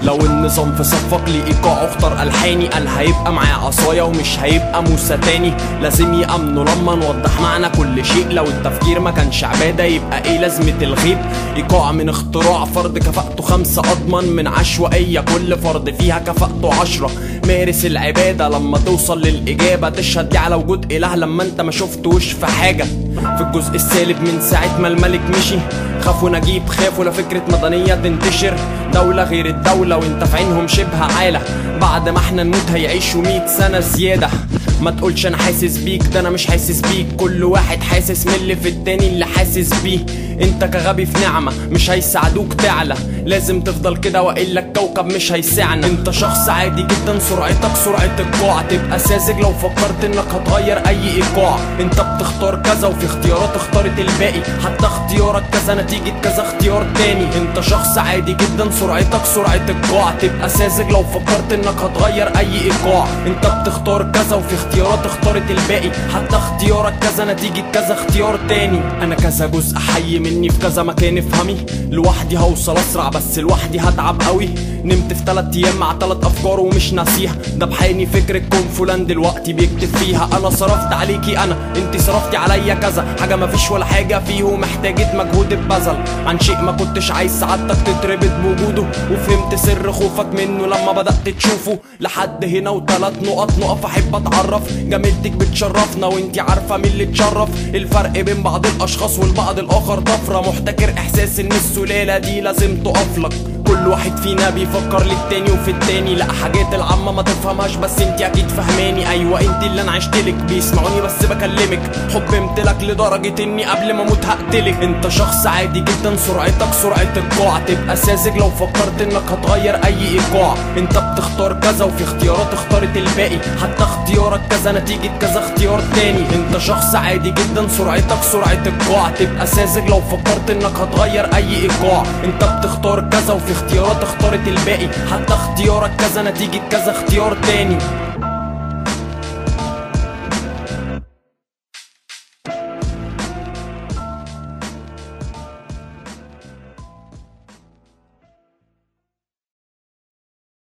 لو النظام في صفك لي ايقاع اختار الحاني قال هيبقى معاه عصايه ومش هيبقى موسى تاني لازم يامنوا لما نوضح معنى كل شيء لو التفكير ما كانش عباده يبقى ايه لازمه الغيب ايقاع من اختراع فرد كفاءته خمسة اضمن من عشوائيه كل فرد فيها كفاءته عشرة مارس العباده لما توصل للاجابه تشهد لي على وجود اله لما انت ما شفتوش في حاجه في الجزء السالب من ساعه ما الملك مشي خافوا نجيب خافوا لا فكرة مدنية تنتشر دولة غير الدولة وانت في عينهم شبه عالة بعد ما احنا نموت هيعيشوا مية سنة زيادة ما تقولش انا حاسس بيك ده انا مش حاسس بيك كل واحد حاسس من اللي في التاني اللي حاسس بيه انت كغبي في نعمة مش هيساعدوك تعلى لازم تفضل كده والا الكوكب مش هيسعنا انت شخص عادي جدا سرعتك سرعة القاع تبقى ساذج لو فكرت انك هتغير اي ايقاع انت بتختار كذا وفي اختيارات اختارت الباقي حتى اختيارك كذا نتيجة كذا اختيار تاني انت شخص عادي جدا سرعتك سرعة القاع تبقى ساذج لو فكرت انك هتغير اي ايقاع انت بتختار كذا وفي اختيارات اختارت الباقي حتى اختيارك كذا نتيجة كذا اختيار تاني انا كذا جزء حي مني في كذا مكان افهمي لوحدي هوصل اسرع بس لوحدي هتعب قوي نمت في تلات ايام مع تلات افكار ومش ناسيها ده بحاني فكرة كون فلان دلوقتي بيكتب فيها انا صرفت عليكي انا انتي صرفتي عليا كذا حاجة مفيش ولا حاجة فيه محتاجة مجهود اتبذل عن شيء ما كنتش عايز سعادتك تتربط بوجوده وفهمت سر خوفك منه لما بدأت تشوفه لحد هنا وتلات نقط نقف احب اتعرف جميلتك بتشرفنا وانتي عارفة مين اللي تشرف الفرق بين بعض الاشخاص والبعض الاخر طفرة محتكر احساس ان السلالة دي لازم تقفلك كل واحد فينا بيفكر للتاني وفي التاني لا حاجات العامة ما تفهمهاش بس انت اكيد فهماني ايوه انت اللي انا عشتلك بيسمعوني بس بكلمك حب امتلك لدرجة اني قبل ما اموت هقتلك انت شخص عادي جدا سرعتك سرعة القاع تبقى ساذج لو فكرت انك هتغير اي ايقاع انت بتختار كذا وفي اختيارات اختارت الباقي حتى اختيارك كذا نتيجة كذا اختيار تاني انت شخص عادي جدا سرعتك سرعة القاع تبقى ساذج لو فكرت انك هتغير اي ايقاع انت بتختار كذا وفي اختيارات اختارت الباقي حتى اختيارك كذا نتيجة كذا اختيار تاني